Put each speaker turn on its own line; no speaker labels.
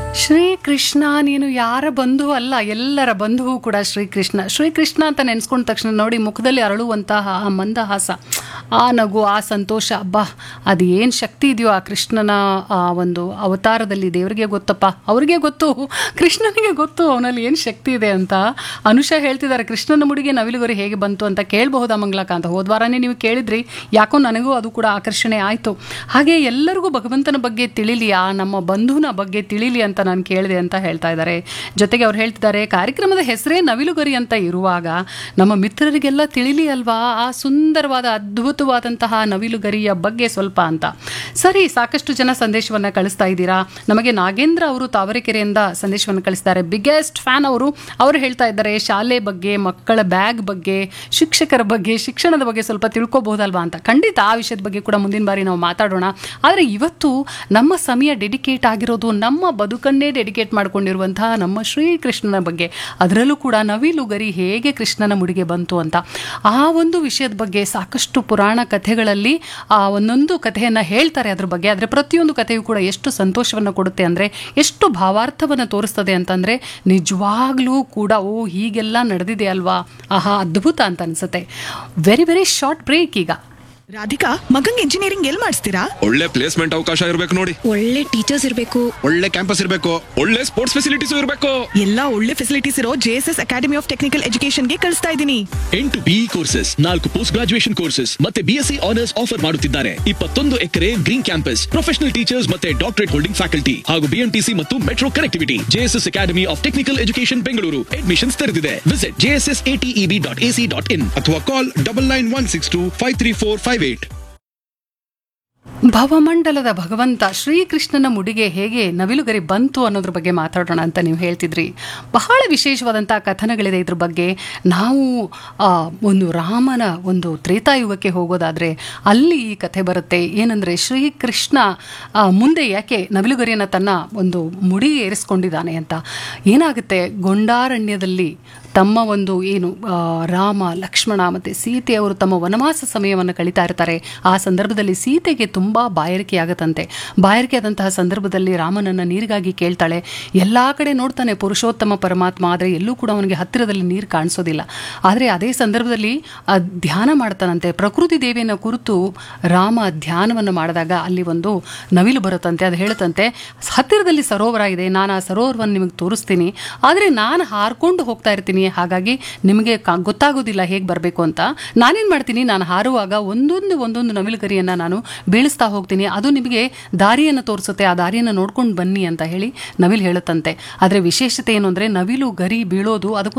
ಶ್ರೀಕೃಷ್ಣ ನೀನು ಯಾರ ಬಂಧು ಅಲ್ಲ ಎಲ್ಲರ ಬಂಧುವು ಕೂಡ ಶ್ರೀಕೃಷ್ಣ ಶ್ರೀಕೃಷ್ಣ ಅಂತ ನೆನೆಸ್ಕೊಂಡ ತಕ್ಷಣ ನೋಡಿ ಮುಖದಲ್ಲಿ ಅರಳುವಂತಹ ಆ ಮಂದಹಾಸ ಆ ನಗು ಆ ಸಂತೋಷ ಅಬ್ಬಾ ಅದು ಏನು ಶಕ್ತಿ ಇದೆಯೋ ಆ ಕೃಷ್ಣನ ಆ ಒಂದು ಅವತಾರದಲ್ಲಿ ದೇವರಿಗೆ ಗೊತ್ತಪ್ಪ ಅವ್ರಿಗೆ ಗೊತ್ತು ಕೃಷ್ಣನಿಗೆ ಗೊತ್ತು ಅವನಲ್ಲಿ ಏನು ಶಕ್ತಿ ಇದೆ ಅಂತ ಅನುಷಾ ಹೇಳ್ತಿದ್ದಾರೆ ಕೃಷ್ಣನ ಮುಡಿಗೆ ನವಿಲುಗರಿ ಹೇಗೆ ಬಂತು ಅಂತ ಕೇಳಬಹುದಾ ಮಂಗಳಕ ಅಂತ ಹೋದ್ವಾರನೇ ನೀವು ಕೇಳಿದ್ರಿ ಯಾಕೋ ನನಗೂ ಅದು ಕೂಡ ಆಕರ್ಷಣೆ ಆಯಿತು ಹಾಗೆ ಎಲ್ಲರಿಗೂ ಭಗವಂತನ ಬಗ್ಗೆ ತಿಳಿಲಿ ಆ ನಮ್ಮ ಬಂಧುನ ಬಗ್ಗೆ ತಿಳಿಲಿ ಅಂತ ನಾನು ಕೇಳಿದೆ ಅಂತ ಹೇಳ್ತಾ ಇದ್ದಾರೆ ಜೊತೆಗೆ ಅವ್ರು ಹೇಳ್ತಿದ್ದಾರೆ ಕಾರ್ಯಕ್ರಮದ ಹೆಸರೇ ನವಿಲುಗರಿ ಅಂತ ಇರುವಾಗ ನಮ್ಮ ಮಿತ್ರರಿಗೆಲ್ಲ ತಿಳಿಲಿ ಅಲ್ವಾ ಆ ಸುಂದರವಾದ ಅದ್ಭುತವಾದಂತಹ ನವಿಲುಗರಿಯ ಬಗ್ಗೆ ಸ್ವಲ್ಪ ಅಂತ ಸರಿ ಸಾಕಷ್ಟು ಜನ ಸಂದೇಶವನ್ನು ಕಳಿಸ್ತಾ ಇದ್ದೀರಾ ನಮಗೆ ನಾಗೇಂದ್ರ ಅವರು ತಾವರೆಕೆರೆಯಿಂದ ಸಂದೇಶವನ್ನು ಕಳಿಸ್ತಾರೆ ಬಿಗ್ಗೆಸ್ಟ್ ಫ್ಯಾನ್ ಅವರು ಅವರು ಹೇಳ್ತಾ ಇದ್ದಾರೆ ಶಾಲೆ ಬಗ್ಗೆ ಮಕ್ಕಳ ಬ್ಯಾಗ್ ಬಗ್ಗೆ ಶಿಕ್ಷಕರ ಬಗ್ಗೆ ಶಿಕ್ಷಣದ ಬಗ್ಗೆ ಸ್ವಲ್ಪ ತಿಳ್ಕೊಬಹುದಲ್ವಾ ಅಂತ ಖಂಡಿತ ಆ ವಿಷಯದ ಬಗ್ಗೆ ಕೂಡ ಮುಂದಿನ ಬಾರಿ ನಾವು ಮಾತಾಡೋಣ ಆದರೆ ಇವತ್ತು ನಮ್ಮ ಸಮಯ ಡೆಡಿಕೇಟ್ ಆಗಿರೋದು ನಮ್ಮ ಬದುಕನ್ನೇ ಡೆಡಿಕೇಟ್ ಮಾಡ್ಕೊಂಡಿರುವಂತಹ ನಮ್ಮ ಶ್ರೀಕೃಷ್ಣನ ಬಗ್ಗೆ ಅದರಲ್ಲೂ ಕೂಡ ನವಿಲುಗರಿ ಹೇಗೆ ಕೃಷ್ಣನ ಮುಡಿಗೆ ಬಂತು ಅಂತ ಆ ಒಂದು ವಿಷಯದ ಬಗ್ಗೆ ಸಾಕಷ್ಟು ಪುರಾಣ ಕಥೆಗಳಲ್ಲಿ ಆ ಒಂದೊಂದು ಕಥೆಯನ್ನು ಹೇಳ್ತಾರೆ ಅದ್ರ ಬಗ್ಗೆ ಆದರೆ ಪ್ರತಿಯೊಂದು ಕಥೆಯು ಕೂಡ ಎಷ್ಟು ಸಂತೋಷವನ್ನು ಕೊಡುತ್ತೆ ಅಂದರೆ ಎಷ್ಟು ಭಾವಾರ್ಥವನ್ನು ತೋರಿಸ್ತದೆ ಅಂತಂದರೆ ನಿಜವಾಗ್ಲೂ ಕೂಡ ಓ ಹೀಗೆಲ್ಲ ನಡೆದಿದೆ ಅಲ್ವಾ ಆಹಾ ಅದ್ಭುತ ಅಂತ ಅನ್ಸುತ್ತೆ ವೆರಿ ವೆರಿ ಶಾರ್ಟ್ ಬ್ರೇಕ್ ಈಗ
ರಾಧಿಕಾ ಮಗಂಗ್ ಇಂಜಿನಿಯರಿಂಗ್ ಎಲ್ ಮಾಡಿಸ್ತೀರಾ
ಒಳ್ಳೆ ಪ್ಲೇಸ್ಮೆಂಟ್ ಅವಕಾಶ ಇರಬೇಕು ನೋಡಿ
ಒಳ್ಳೆ ಟೀಚರ್ಸ್ ಇರಬೇಕು
ಒಳ್ಳೆ ಕ್ಯಾಂಪಸ್ ಇರಬೇಕು ಒಳ್ಳೆ ಸ್ಪೋರ್ಟ್ಸ್ ಫೆಸಿಲಿಟೀಸ್ ಇರಬೇಕು
ಎಲ್ಲಾ ಒಳ್ಳೆ ಫೆಸಿಲಿಟೀಸ್ ಇರೋ ಜೆಎಸ್ಎಸ್ ಅಕಾಡೆಮಿ ಆಫ್ ಟೆಕ್ನಿಕಲ್ ಎಜುಕೇಶನ್ಗೆ ಕಳಿಸ್ತಾ ಇದ್ದೀನಿ
ಎಂಟು ಬಿಇ ಕೋರ್ಸಸ್ ನಾಲ್ಕು ಪೋಸ್ಟ್ ಗ್ರಾಜುಯೇಷನ್ ಕೋರ್ಸಸ್ ಮತ್ತೆ ಬಿಎಸ್ಸಿ ಆನರ್ಸ್ ಆಫರ್ ಮಾಡುತ್ತಿದ್ದಾರೆ ಇಪ್ಪತ್ತೊಂದು acre green campus professional teachers ಮತ್ತೆ ಡಾಕ್ಟರೇಟ್ ಹೋಲ್ಡಿಂಗ್ ಫ್ಯಾಕಲ್ಟಿ ಹಾಗೂ ಬಿಎಂಟಿಸಿ ಮತ್ತು metro connectivity JSS academy of technical education Bengaluru admissions ತೆರೆದಿದೆ visit JSS ATEB dot AC dot in
ಅಥವಾ call double nine one six two five three four five eight
ಭವಮಂಡಲದ ಭಗವಂತ ಶ್ರೀಕೃಷ್ಣನ ಮುಡಿಗೆ ಹೇಗೆ ನವಿಲುಗರಿ ಬಂತು ಅನ್ನೋದ್ರ ಬಗ್ಗೆ ಮಾತಾಡೋಣ ಅಂತ ನೀವು ಹೇಳ್ತಿದ್ರಿ ಬಹಳ ವಿಶೇಷವಾದಂಥ ಕಥನಗಳಿದೆ ಇದ್ರ ಬಗ್ಗೆ ನಾವು ಆ, ಒಂದು ರಾಮನ ಒಂದು ತ್ರೇತಾಯುಗಕ್ಕೆ ಹೋಗೋದಾದರೆ ಅಲ್ಲಿ ಈ ಕಥೆ ಬರುತ್ತೆ ಏನಂದರೆ ಶ್ರೀಕೃಷ್ಣ ಆ, ಮುಂದೆ ಯಾಕೆ ನವಿಲುಗರಿಯನ್ನು ತನ್ನ ಒಂದು ಮುಡಿಗೆ ಏರಿಸ್ಕೊಂಡಿದ್ದಾನೆ ಅಂತ ಏನಾಗುತ್ತೆ ಗೊಂಡಾರಣ್ಯದಲ್ಲಿ ತಮ್ಮ ಒಂದು ಏನು ಆ, ರಾಮ ಲಕ್ಷ್ಮಣ ಮತ್ತು ಸೀತೆ ಅವರು ತಮ್ಮ ವನವಾಸ ಸಮಯವನ್ನು ಕಳೀತಾ ಇರ್ತಾರೆ ಆ ಸಂದರ್ಭದಲ್ಲಿ ಸೀತೆಗೆ ತುಂಬ ಬಾಯಾರಿಕೆ ಆಗತ್ತಂತೆ ಬಾಯಾರಿಕೆ ಆದಂತಹ ಸಂದರ್ಭದಲ್ಲಿ ರಾಮನನ್ನು ನೀರಿಗಾಗಿ ಕೇಳ್ತಾಳೆ ಎಲ್ಲ ಕಡೆ ನೋಡ್ತಾನೆ ಪುರುಷೋತ್ತಮ ಪರಮಾತ್ಮ ಆದರೆ ಎಲ್ಲೂ ಕೂಡ ಅವನಿಗೆ ಹತ್ತಿರದಲ್ಲಿ ನೀರು ಕಾಣಿಸೋದಿಲ್ಲ ಆದರೆ ಅದೇ ಸಂದರ್ಭದಲ್ಲಿ ಆ ಧ್ಯಾನ ಮಾಡ್ತಾನಂತೆ ಪ್ರಕೃತಿ ದೇವಿಯನ್ನು ಕುರಿತು ರಾಮ ಧ್ಯಾನವನ್ನು ಮಾಡಿದಾಗ ಅಲ್ಲಿ ಒಂದು ನವಿಲು ಬರುತ್ತಂತೆ ಅದು ಹೇಳುತ್ತಂತೆ ಹತ್ತಿರದಲ್ಲಿ ಸರೋವರ ಇದೆ ನಾನು ಆ ಸರೋವರವನ್ನು ನಿಮಗೆ ತೋರಿಸ್ತೀನಿ ಆದರೆ ನಾನು ಹಾರ್ಕೊಂಡು ಹೋಗ್ತಾ ಇರ್ತೀನಿ ಹಾಗಾಗಿ ನಿಮಗೆ ಕಾ- ಗೊತ್ತಾಗೋದಿಲ್ಲ ಹೇಗೆ ಬರಬೇಕು ಅಂತ ನಾನೇನು ಮಾಡ್ತೀನಿ ನಾನು ಹಾರುವಾಗ ಒಂದೊಂದು ಒಂದೊಂದು ನವಿಲುಗರಿಯನ್ನು ನಾನು ಬೀಳಿಸ್ತಾ ಹೋಗ್ತೀನಿ ಅದು ನಿಮಗೆ ದಾರಿಯನ್ನು ತೋರಿಸುತ್ತೆ ಆ ದಾರಿಯನ್ನು ನೋಡ್ಕೊಂಡು ಬನ್ನಿ ಅಂತ ಹೇಳಿ ನವಿಲು ಹೇಳುತ್ತಂತೆ ಆದರೆ ವಿಶೇಷತೆ ಏನು ಅಂದರೆ ನವಿಲು ಗರಿ ಬೀಳೋದು ಅದಕ್ಕೊಂದು